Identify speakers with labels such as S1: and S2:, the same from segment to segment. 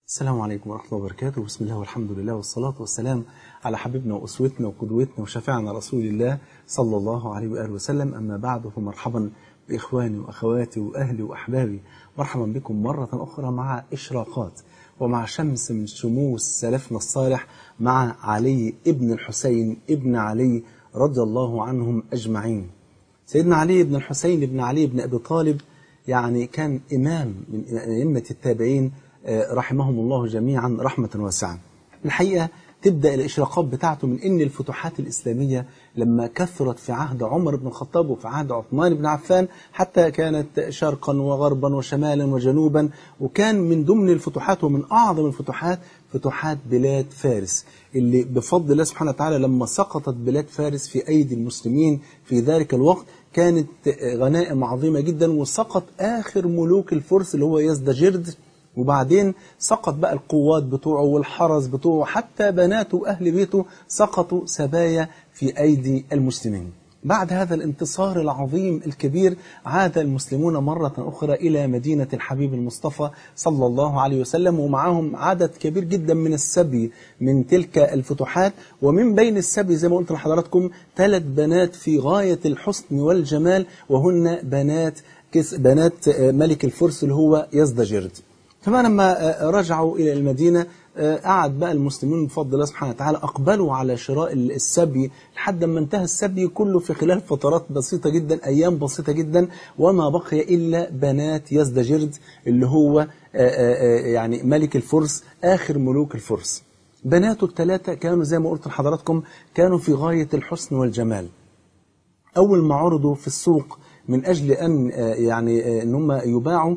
S1: السلام عليكم ورحمة الله وبركاته بسم الله والحمد لله والصلاة والسلام على حبيبنا وأسوتنا وقدوتنا وشفيعنا رسول الله صلى الله عليه وآله وسلم أما بعد فمرحبا بإخواني وأخواتي وأهلي وأحبابي مرحبا بكم مرة أخرى مع إشراقات ومع شمس من شموس سلفنا الصالح مع علي ابن الحسين ابن علي رضي الله عنهم أجمعين سيدنا علي بن الحسين بن علي بن أبي طالب يعني كان إمام من أئمة التابعين رحمهم الله جميعا رحمة واسعة الحقيقة تبدأ الإشراقات بتاعته من أن الفتوحات الإسلامية لما كثرت في عهد عمر بن الخطاب وفي عهد عثمان بن عفان حتى كانت شرقا وغربا وشمالا وجنوبا وكان من ضمن الفتوحات ومن أعظم الفتوحات فتوحات بلاد فارس اللي بفضل الله سبحانه وتعالى لما سقطت بلاد فارس في أيدي المسلمين في ذلك الوقت كانت غنائم عظيمة جدا وسقط آخر ملوك الفرس اللي هو يزدجرد وبعدين سقط بقى القوات بتوعه والحرس بتوعه حتى بناته وأهل بيته سقطوا سبايا في أيدي المسلمين بعد هذا الانتصار العظيم الكبير عاد المسلمون مرة أخرى إلى مدينة الحبيب المصطفى صلى الله عليه وسلم ومعهم عدد كبير جدا من السبي من تلك الفتوحات ومن بين السبي زي ما قلت لحضراتكم ثلاث بنات في غاية الحسن والجمال وهن بنات بنات ملك الفرس اللي هو يزدجرد كمان لما رجعوا إلى المدينة قعد بقى المسلمين بفضل الله سبحانه وتعالى أقبلوا على شراء السبي لحد ما انتهى السبي كله في خلال فترات بسيطة جدا أيام بسيطة جدا وما بقي إلا بنات يزدجرد اللي هو يعني ملك الفرس آخر ملوك الفرس بناته الثلاثة كانوا زي ما قلت لحضراتكم كانوا في غاية الحسن والجمال أول ما عرضوا في السوق من أجل أن يعني أن هم يباعوا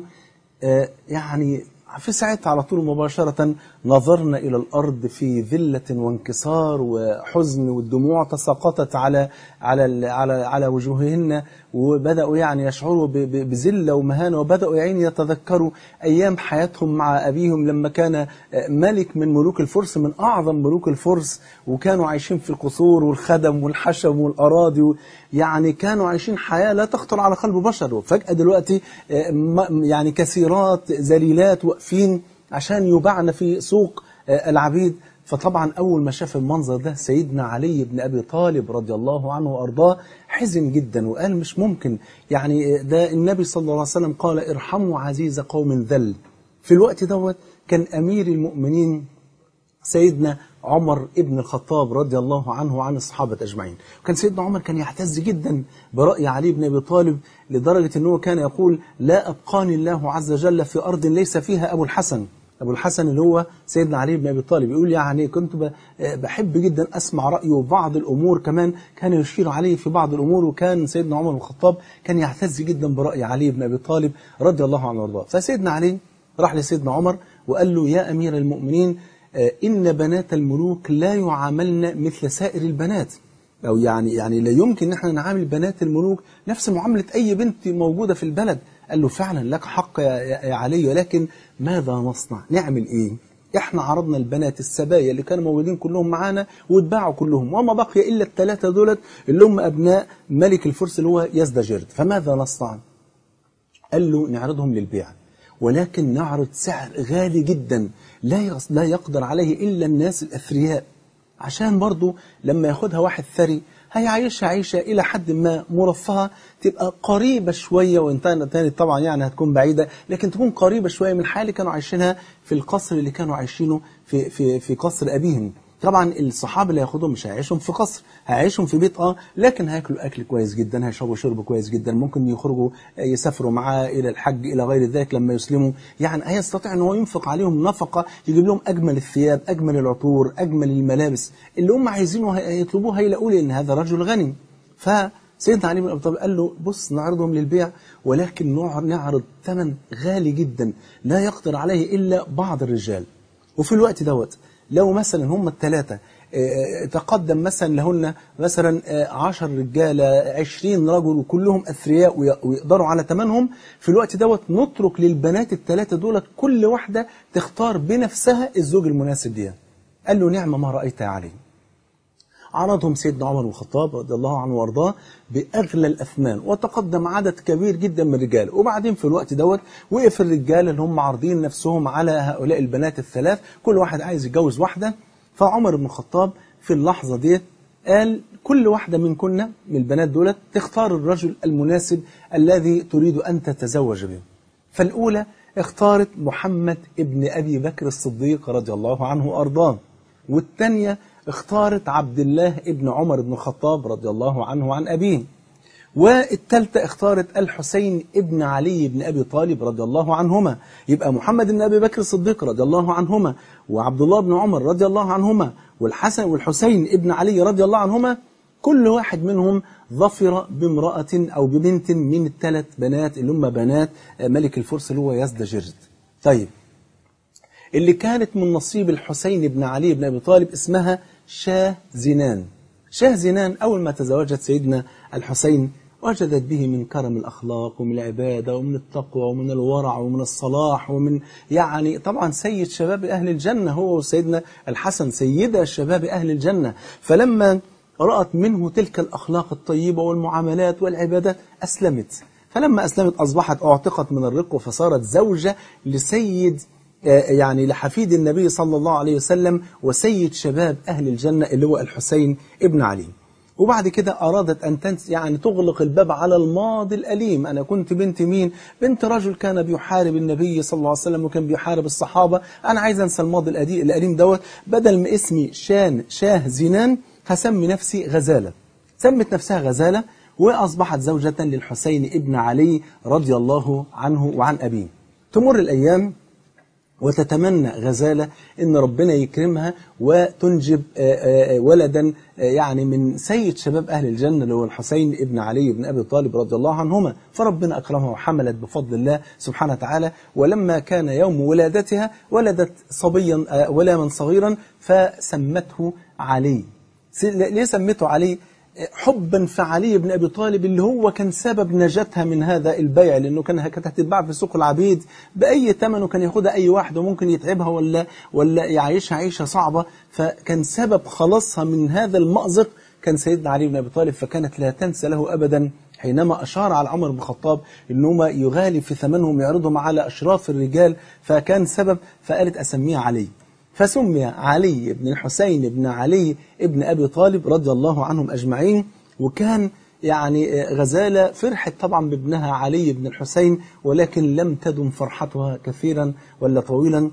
S1: يعني في ساعتها على طول مباشرة نظرنا إلى الأرض في ذلة وانكسار وحزن والدموع تساقطت على على على على وجوههن وبدأوا يعني يشعروا بذلة ومهانة وبدأوا يعني يتذكروا أيام حياتهم مع أبيهم لما كان ملك من ملوك الفرس من أعظم ملوك الفرس وكانوا عايشين في القصور والخدم والحشم والأراضي يعني كانوا عايشين حياة لا تخطر على قلب بشر وفجأة دلوقتي يعني كثيرات ذليلات واقفين عشان يباعن في سوق العبيد فطبعا أول ما شاف المنظر ده سيدنا علي بن أبي طالب رضي الله عنه وأرضاه حزن جدا وقال مش ممكن يعني ده النبي صلى الله عليه وسلم قال ارحموا عزيز قوم ذل في الوقت دوت كان أمير المؤمنين سيدنا عمر ابن الخطاب رضي الله عنه وعن الصحابة أجمعين وكان سيدنا عمر كان يعتز جدا برأي علي بن أبي طالب لدرجة أنه كان يقول لا أبقاني الله عز وجل في أرض ليس فيها أبو الحسن أبو الحسن اللي هو سيدنا علي بن أبي طالب يقول يعني كنت بحب جدا أسمع رأيه وبعض الأمور كمان كان يشير عليه في بعض الأمور وكان سيدنا عمر بن الخطاب كان يعتز جدا برأي علي بن أبي طالب رضي الله عنه وارضاه فسيدنا علي راح لسيدنا عمر وقال له يا أمير المؤمنين إن بنات الملوك لا يعاملن مثل سائر البنات أو يعني يعني لا يمكن ان احنا نعامل بنات الملوك نفس معاملة أي بنت موجودة في البلد قال له فعلا لك حق يا, يا علي ولكن ماذا نصنع نعمل إيه احنا عرضنا البنات السبايا اللي كانوا موجودين كلهم معانا واتباعوا كلهم وما بقي إلا الثلاثة دولت اللي هم أبناء ملك الفرس اللي هو يزدجرد فماذا نصنع قال له نعرضهم للبيع ولكن نعرض سعر غالي جدا لا لا يقدر عليه إلا الناس الأثرياء عشان برضو لما ياخدها واحد ثري هيعيشها عيشة إلى حد ما مرفهة تبقى قريبة شوية وإن تاني طبعا يعني هتكون بعيدة لكن تكون قريبة شوية من الحياة اللي كانوا عايشينها في القصر اللي كانوا عايشينه في, في, في قصر أبيهم طبعا الصحابة اللي هياخدهم مش هيعيشهم في قصر هيعيشهم في بيت اه لكن هياكلوا اكل كويس جدا هيشربوا شرب كويس جدا ممكن يخرجوا يسافروا معاه الى الحج الى غير ذلك لما يسلموا يعني هيستطيع ان هو ينفق عليهم نفقة يجيب لهم اجمل الثياب اجمل العطور اجمل الملابس اللي هم عايزينه هيطلبوه هيلاقوا لي ان هذا رجل غني فسيدنا علي بن ابي طالب قال له بص نعرضهم للبيع ولكن نعرض ثمن غالي جدا لا يقدر عليه الا بعض الرجال وفي الوقت دوت لو مثلا هم الثلاثة تقدم مثلا لهن مثلا عشر رجالة عشرين رجل وكلهم أثرياء ويقدروا على ثمنهم في الوقت دوت نترك للبنات الثلاثة دولت كل واحدة تختار بنفسها الزوج المناسب ليها قال له نعم ما رأيت يا علي عرضهم سيدنا عمر بن الخطاب رضي الله عنه وارضاه باغلى الاثمان وتقدم عدد كبير جدا من الرجال وبعدين في الوقت دوت وقف الرجال اللي هم عارضين نفسهم على هؤلاء البنات الثلاث كل واحد عايز يتجوز واحده فعمر بن الخطاب في اللحظه ديت قال كل واحدة منكن من البنات دولت تختار الرجل المناسب الذي تريد أن تتزوج به فالأولى اختارت محمد ابن أبي بكر الصديق رضي الله عنه وأرضاه والثانية اختارت عبد الله ابن عمر بن الخطاب رضي الله عنه وعن أبيه والثالثة اختارت الحسين ابن علي بن أبي طالب رضي الله عنهما يبقى محمد بن أبي بكر الصديق رضي الله عنهما وعبد الله بن عمر رضي الله عنهما والحسن والحسين ابن علي رضي الله عنهما كل واحد منهم ظفر بامرأة أو ببنت من الثلاث بنات اللي هم بنات ملك الفرس اللي هو يزدجرد طيب اللي كانت من نصيب الحسين بن علي بن أبي طالب اسمها شاه زنان شاه زنان أول ما تزوجت سيدنا الحسين وجدت به من كرم الأخلاق ومن العبادة ومن التقوى ومن الورع ومن الصلاح ومن يعني طبعا سيد شباب أهل الجنة هو وسيدنا الحسن سيدة شباب أهل الجنة فلما رأت منه تلك الأخلاق الطيبة والمعاملات والعبادات أسلمت فلما أسلمت أصبحت أعتقت من الرق فصارت زوجة لسيد يعني لحفيد النبي صلى الله عليه وسلم وسيد شباب أهل الجنة اللي هو الحسين ابن علي وبعد كده أرادت أن تنس يعني تغلق الباب على الماضي الأليم أنا كنت بنت مين بنت رجل كان بيحارب النبي صلى الله عليه وسلم وكان بيحارب الصحابة أنا عايز أنسى الماضي الأليم دوت بدل ما اسمي شان شاه زنان هسمي نفسي غزالة سمت نفسها غزالة وأصبحت زوجة للحسين ابن علي رضي الله عنه وعن أبيه تمر الأيام وتتمنى غزالة ان ربنا يكرمها وتنجب ولدا يعني من سيد شباب أهل الجنة اللي هو الحسين ابن علي بن أبي طالب رضي الله عنهما فربنا أكرمها وحملت بفضل الله سبحانه وتعالى ولما كان يوم ولادتها ولدت صبيا ولاما صغيرا فسمته علي ليه سمته علي حبا في علي بن أبي طالب اللي هو كان سبب نجاتها من هذا البيع لأنه كان كانت هتتباع في سوق العبيد بأي ثمن وكان ياخدها أي واحد وممكن يتعبها ولا ولا يعيشها عيشة صعبة فكان سبب خلاصها من هذا المأزق كان سيدنا علي بن أبي طالب فكانت لا تنسى له أبدا حينما أشار على عمر بن الخطاب أنهما يغالي في ثمنهم يعرضهم على أشراف الرجال فكان سبب فقالت أسميها علي فسمي علي بن الحسين بن علي بن أبي طالب رضي الله عنهم أجمعين وكان يعني غزالة فرحت طبعا بابنها علي بن الحسين ولكن لم تدم فرحتها كثيرا ولا طويلا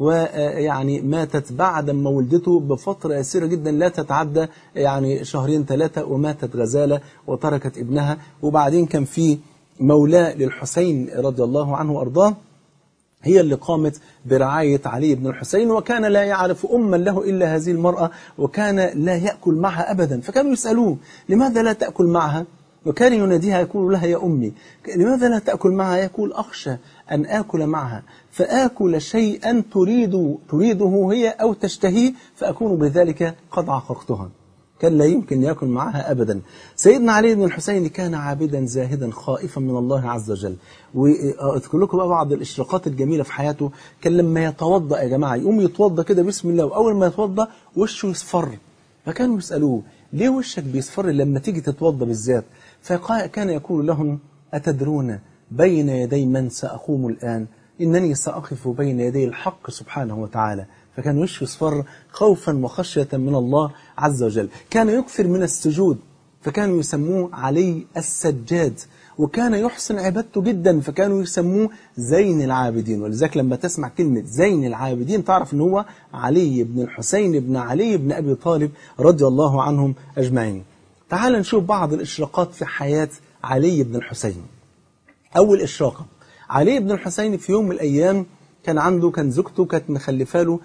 S1: ويعني ماتت بعد ما ولدته بفترة يسيرة جدا لا تتعدى يعني شهرين ثلاثة وماتت غزالة وتركت ابنها وبعدين كان في مولاه للحسين رضي الله عنه وأرضاه هي اللي قامت برعاية علي بن الحسين وكان لا يعرف أما له إلا هذه المرأة وكان لا يأكل معها أبدا فكانوا يسألوه لماذا لا تأكل معها وكان يناديها يقول لها يا أمي لماذا لا تأكل معها يقول أخشى أن آكل معها فآكل شيئا تريد تريده هي أو تشتهيه فأكون بذلك قد عققتها كان لا يمكن يأكل معها أبدا سيدنا علي بن الحسين كان عابدا زاهدا خائفا من الله عز وجل وأذكر لكم بقى بعض الإشراقات الجميلة في حياته كان لما يتوضأ يا جماعة يقوم يتوضأ كده بسم الله وأول ما يتوضأ وشه يصفر فكانوا يسألوه ليه وشك بيصفر لما تيجي تتوضأ بالذات فكان يقول لهم أتدرون بين يدي من سأقوم الآن إنني سأقف بين يدي الحق سبحانه وتعالى فكان وشه يصفر خوفا وخشية من الله عز وجل كان يكثر من السجود فكانوا يسموه علي السجاد وكان يحسن عبادته جدا فكانوا يسموه زين العابدين ولذلك لما تسمع كلمة زين العابدين تعرف ان هو علي بن الحسين بن علي بن أبي طالب رضي الله عنهم أجمعين تعال نشوف بعض الإشراقات في حياة علي بن الحسين أول إشراقة علي بن الحسين في يوم من الأيام كان عنده كان زوجته كانت مخلفه له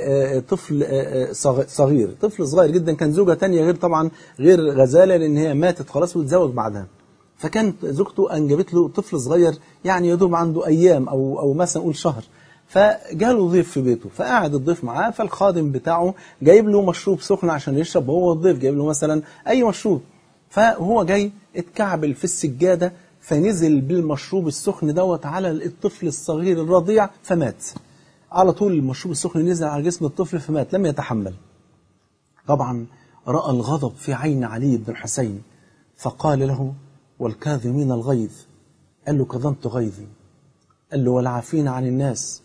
S1: طفل صغير طفل صغير جدا كان زوجة تانية غير طبعا غير غزالة لأن هي ماتت خلاص وتزوج بعدها فكانت زوجته أنجبت له طفل صغير يعني يدوم عنده أيام أو, أو مثلا نقول شهر فجاله ضيف في بيته فقعد الضيف معاه فالخادم بتاعه جايب له مشروب سخن عشان يشرب وهو الضيف جايب له مثلا أي مشروب فهو جاي اتكعبل في السجادة فنزل بالمشروب السخن دوت على الطفل الصغير الرضيع فمات على طول المشروب السخن نزل على جسم الطفل فمات لم يتحمل طبعا رأى الغضب في عين علي بن الحسين فقال له والكاظمين الغيظ قال له كظمت غيظي قال له والعافين عن الناس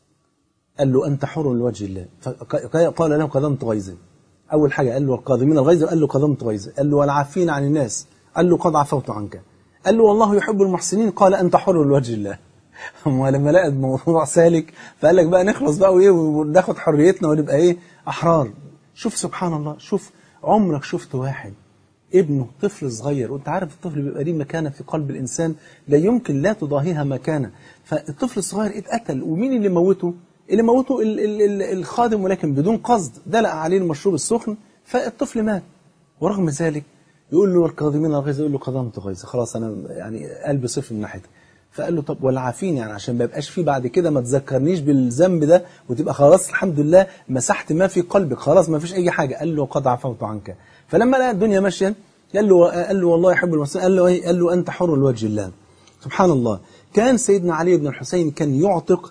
S1: قال له أنت حر لوجه الله فقال له كظمت غيظي أول حاجة قال له والقاظمين الغيظ قال له كظمت غيظي قال له والعافين عن الناس قال له قد عفوت عنك قال له والله يحب المحسنين قال أنت حر لوجه الله هو لما لقى الموضوع سالك فقال لك بقى نخلص بقى وايه وناخد حريتنا ونبقى ايه احرار شوف سبحان الله شوف عمرك شفت واحد ابنه طفل صغير وانت عارف الطفل بيبقى ليه مكانه في قلب الانسان لا يمكن لا تضاهيها مكانه فالطفل الصغير اتقتل ومين اللي موته اللي موته ال ال ال الخادم ولكن بدون قصد دلق عليه المشروب السخن فالطفل مات ورغم ذلك يقول له الكاظمين الغيظ يقول له كظمت غيظ خلاص انا يعني قلبي صفر من ناحيتك فقال له طب والعافين يعني عشان ما يبقاش فيه بعد كده ما تذكرنيش بالذنب ده وتبقى خلاص الحمد لله مسحت ما في قلبك خلاص ما فيش اي حاجه قال له قد عفوت عنك فلما لقى الدنيا ماشيه قال له قال له والله يحب المسلمين قال له ايه قال له انت حر لوجه الله سبحان الله كان سيدنا علي بن الحسين كان يعتق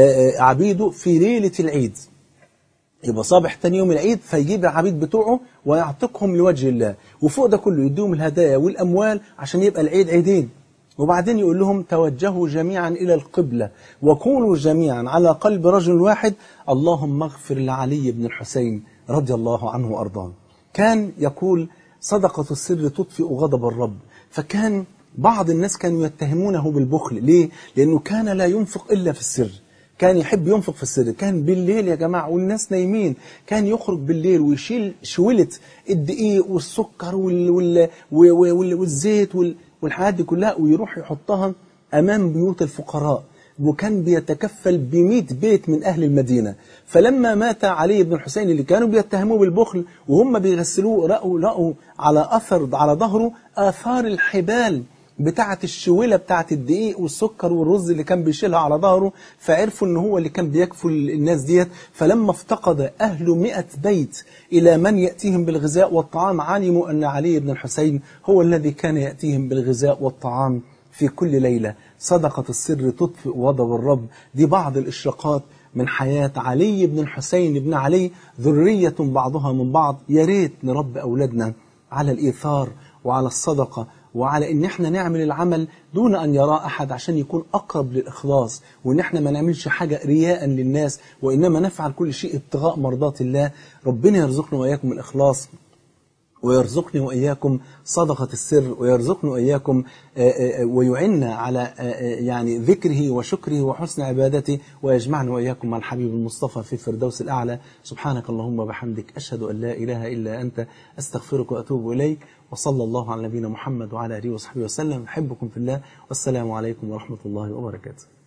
S1: عبيده في ليله العيد يبقى صابح تاني يوم العيد فيجيب العبيد بتوعه ويعتقهم لوجه الله وفوق ده كله يديهم الهدايا والاموال عشان يبقى العيد عيدين وبعدين يقول لهم توجهوا جميعا إلى القبلة وكونوا جميعا على قلب رجل واحد اللهم اغفر لعلي بن الحسين رضي الله عنه وأرضاه كان يقول صدقة السر تطفئ غضب الرب فكان بعض الناس كانوا يتهمونه بالبخل ليه؟ لأنه كان لا ينفق إلا في السر كان يحب ينفق في السر كان بالليل يا جماعة والناس نايمين كان يخرج بالليل ويشيل شولة الدقيق والسكر وال وال وال والزيت وال والحاجات دي كلها ويروح يحطها أمام بيوت الفقراء وكان بيتكفل بمئة بيت من أهل المدينة فلما مات علي بن الحسين اللي كانوا بيتهموه بالبخل وهم بيغسلوه رأوا, رأوا على أثر على ظهره آثار الحبال بتاعة الشولة بتاعة الدقيق والسكر والرز اللي كان بيشيلها على ظهره فعرفوا ان هو اللي كان بيكفل الناس ديت فلما افتقد أهل مئة بيت إلى من يأتيهم بالغذاء والطعام علموا أن علي بن الحسين هو الذي كان يأتيهم بالغذاء والطعام في كل ليلة صدقة السر تطفئ غضب الرب دي بعض الإشراقات من حياة علي بن الحسين بن علي ذرية بعضها من بعض يا ريت نربي أولادنا على الإيثار وعلى الصدقة وعلى ان احنا نعمل العمل دون ان يراه احد عشان يكون اقرب للاخلاص وان احنا ما نعملش حاجه رياء للناس وانما نفعل كل شيء ابتغاء مرضات الله ربنا يرزقنا واياكم الاخلاص ويرزقني وإياكم صدقة السر ويرزقني وإياكم ويعنا على يعني ذكره وشكره وحسن عبادته ويجمعنا وإياكم مع الحبيب المصطفى في الفردوس الأعلى سبحانك اللهم وبحمدك أشهد أن لا إله إلا أنت أستغفرك وأتوب إليك وصلى الله على نبينا محمد وعلى آله وصحبه وسلم أحبكم في الله والسلام عليكم ورحمة الله وبركاته